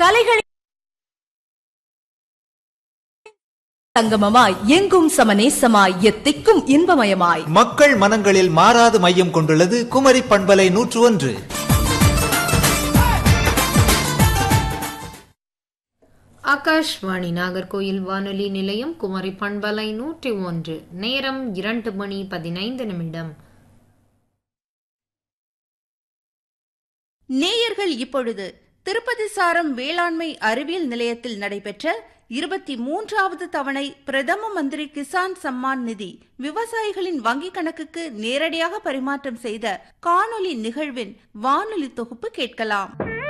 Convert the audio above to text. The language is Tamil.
கலைகளின் சங்கமமாய் எங்கும் சமநேசமாய் எத்திக்கும் இன்பமயமாய் மக்கள் மனங்களில் மாறாது மையம் கொண்டுள்ளது குமரி பண்பலை நூற்று ஒன்று ஆகாஷ்வாணி நாகர்கோயில் வானொலி நிலையம் குமரி பண்பலை நூற்றி ஒன்று நேரம் இரண்டு மணி பதினைந்து நிமிடம் நேயர்கள் இப்பொழுது திருப்பதி சாரம் வேளாண்மை அறிவியல் நிலையத்தில் நடைபெற்ற இருபத்தி மூன்றாவது தவணை பிரதம மந்திரி கிசான் சம்மான் நிதி விவசாயிகளின் வங்கிக் கணக்குக்கு நேரடியாக பரிமாற்றம் செய்த காணொலி நிகழ்வின் வானொலி தொகுப்பு கேட்கலாம்